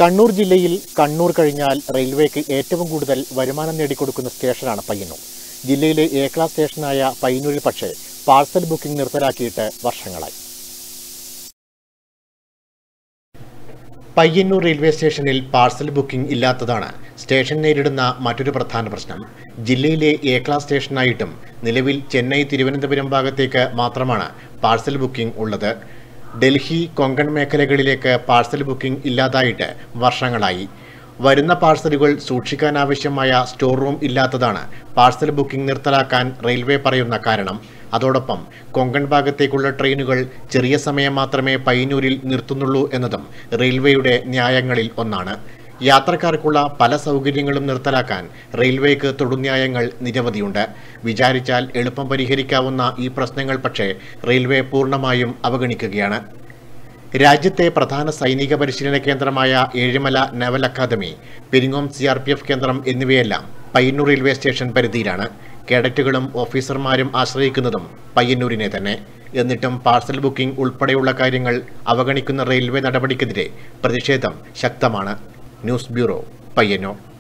കണ്ണൂർ ജില്ലയിൽ കണ്ണൂർ കഴിഞ്ഞാൽ റെയിൽവേക്ക് ഏറ്റവും കൂടുതൽ വരുമാനം നേടിക്കൊടുക്കുന്ന സ്റ്റേഷനാണ് പയ്യന്നൂർ ജില്ലയിലെ എ ക്ലാസ് സ്റ്റേഷനായ പയ്യന്നൂരിൽ പക്ഷേ പാഴ്സൽ ബുക്കിംഗ് നിർത്തലാക്കിയിട്ട് വർഷങ്ങളായി പയ്യന്നൂർ റെയിൽവേ സ്റ്റേഷനിൽ പാഴ്സൽ ബുക്കിംഗ് ഇല്ലാത്തതാണ് സ്റ്റേഷൻ നേരിടുന്ന മറ്റൊരു പ്രധാന പ്രശ്നം ജില്ലയിലെ എ ക്ലാസ് സ്റ്റേഷനായിട്ടും നിലവിൽ ചെന്നൈ തിരുവനന്തപുരം ഭാഗത്തേക്ക് മാത്രമാണ് പാഴ്സൽ ബുക്കിംഗ് ഉള്ളത് ഡൽഹി കൊങ്കൺ മേഖലകളിലേക്ക് പാഴ്സൽ ബുക്കിംഗ് ഇല്ലാതായിട്ട് വർഷങ്ങളായി വരുന്ന പാഴ്സലുകൾ സൂക്ഷിക്കാനാവശ്യമായ സ്റ്റോർ റൂം ഇല്ലാത്തതാണ് പാഴ്സൽ ബുക്കിംഗ് നിർത്തലാക്കാൻ റെയിൽവേ പറയുന്ന കാരണം അതോടൊപ്പം കൊങ്കൺ ഭാഗത്തേക്കുള്ള ട്രെയിനുകൾ ചെറിയ സമയം മാത്രമേ പയ്യന്നൂരിൽ നിർത്തുന്നുള്ളൂ എന്നതും റെയിൽവേയുടെ ന്യായങ്ങളിൽ ഒന്നാണ് യാത്രക്കാർക്കുള്ള പല സൗകര്യങ്ങളും നിർത്തലാക്കാൻ റെയിൽവേക്ക് തൊടുന്യായങ്ങൾ നിരവധിയുണ്ട് വിചാരിച്ചാൽ എളുപ്പം പരിഹരിക്കാവുന്ന ഈ പ്രശ്നങ്ങൾ പക്ഷേ റെയിൽവേ പൂർണ്ണമായും അവഗണിക്കുകയാണ് രാജ്യത്തെ പ്രധാന സൈനിക പരിശീലന കേന്ദ്രമായ Ezhimala naval academy Peringome C R P F കേന്ദ്രം എന്നിവയെല്ലാം പയ്യന്നൂർ റെയിൽവേ സ്റ്റേഷൻ പരിധിയിലാണ് കേഡറ്റുകളും ഓഫീസർമാരും ആശ്രയിക്കുന്നതും പയ്യന്നൂരിനെ തന്നെ എന്നിട്ടും പാർസൽ ബുക്കിംഗ് ഉൾപ്പെടെയുള്ള കാര്യങ്ങൾ അവഗണിക്കുന്ന റെയിൽവേ നടപടിക്കെതിരെ പ്രതിഷേധം ശക്തമാണ് ന്യൂസ് ബ്യൂറോ പയ്യന്നൂർ